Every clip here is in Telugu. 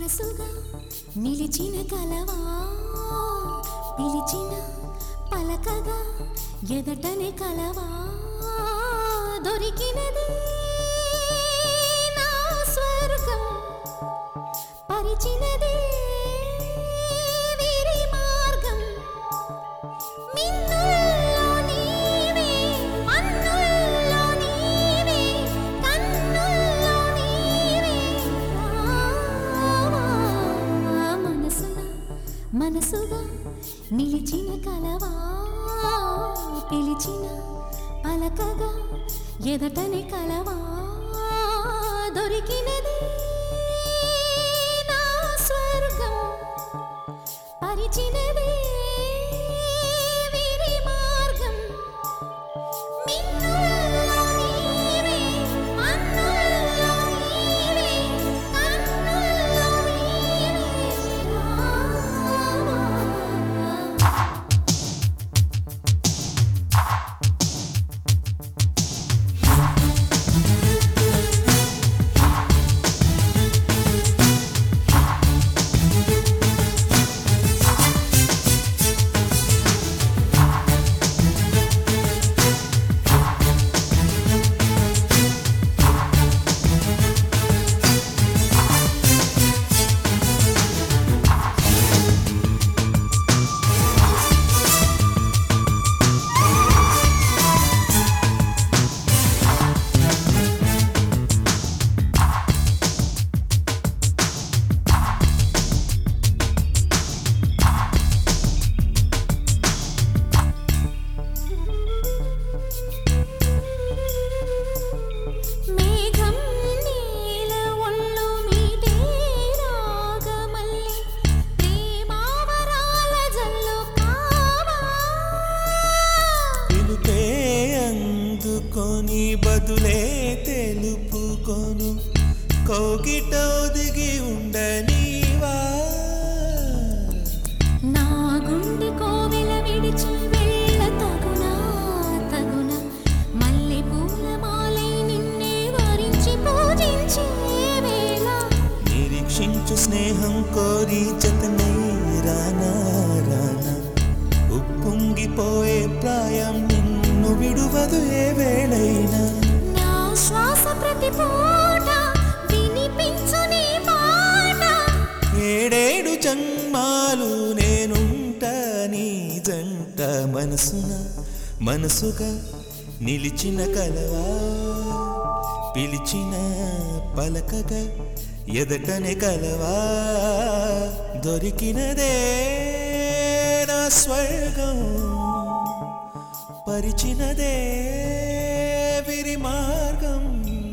మనసుగా నిలిచిన కలవా పిలిచిన పలకగా ఎదటనే కలవా దొరికినది నా స్వర్గం పరిచినదే వీరి మార్గం మిన్నుల్లో నీవే మన్నుల్లో నీవే కన్నుల్లో నీవే రావా మనసున మనసుగా నిలిచిన కలవా పిలిచిన పలకగా ఎదటని కలవా దొరికినది నా స్వర్గం పరిచినదే వీరి మార్గం మిన్నుల్లో నీవే మన్నుల్లో నీవే కన్నుల్లో నీవే రావా మేఘం నీల ఒళ్ళు మీదే రాగమల్లి ప్రేమావరాల జల్లు కావా పిలుపే అందుకొని బదులే తెలుపుకొను కోకిట ఒదిగి ఉండనీవా నా గుండె కోవెల విడిచి వెళ్ళ తగునా తగునా మల్లె పూల మాలై నిన్నే వరించి పూజించే వేళ నిరీక్షించు స్నేహం కోరి జతనై రానా రానా ఉప్పొంగిపోయే ప్రాయం నిన్ను విడువదు ఏ వేళైనా నా శ్వాస ప్రతి పూట వినిపించు నీ పాట ఏడేడు జన్మాలు నేనుంట నీ జంట మనసున మనసుగా నిలిచిన కలవా పిలిచిన పలకగా ఎదటనే కలవా దొరికినదే నా స్వర్గం పరిచినదే విరి మార్గం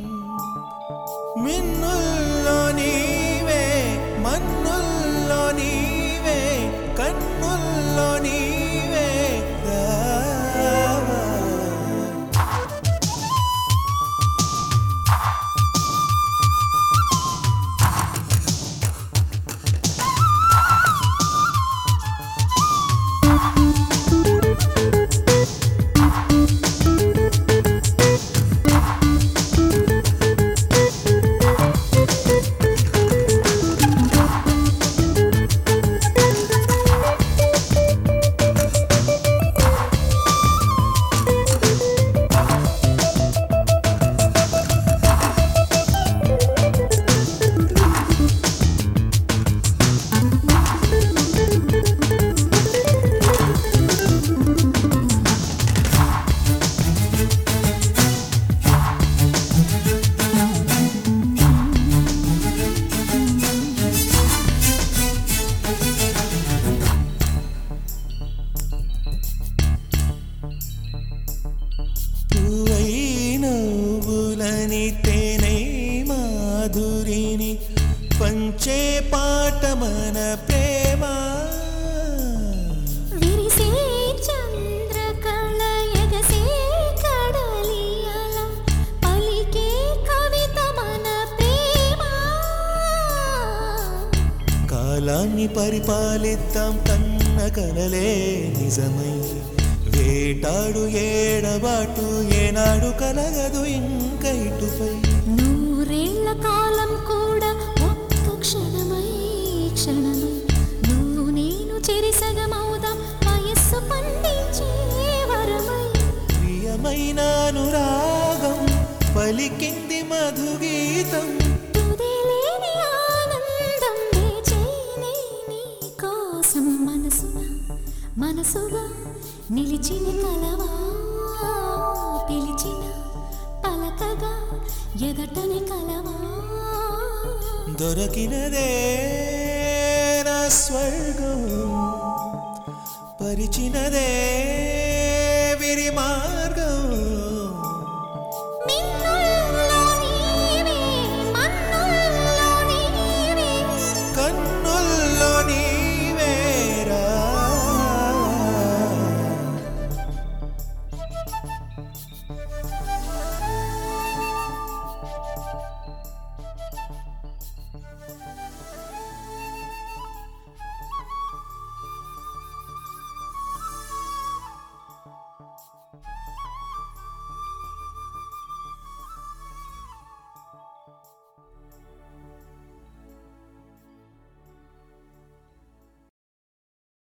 మిన్నుల్లో నీవే మన్నుల్లో నీవే కన్నుల్లో నీవే రావా పువ్వై నవ్వులని తేనై మాధురిని పంచే పాట మన ప్రేమ విరిసే చంద్రకళ ఎగసే కడలియల పలికే కవిత మన ప్రేమ కాలాన్ని పరిపాలిద్దాం కన్న కలలే నిజమై వేటాడు ఏడబాటు ఏనాడు కలగదు ఇంక ఇటుపై నూరేళ్ల కాలం కూడా ఒక్క క్షణమై క్షణమై నువ్వు నేను చెరిసగమవుదాం వయస్సు పండించే వరమై ప్రియమైన అనురాగం పలికింది మధుగీతం తుదిలేని ఆనందం వేచేనే నీ కోసం మనసున మనసుగా నిలిచిన కలవా పిలిచిన పలకగా ఎదటని కలవా దొరకినదే నా స్వర్గం పరిచినదే విరి మార్గం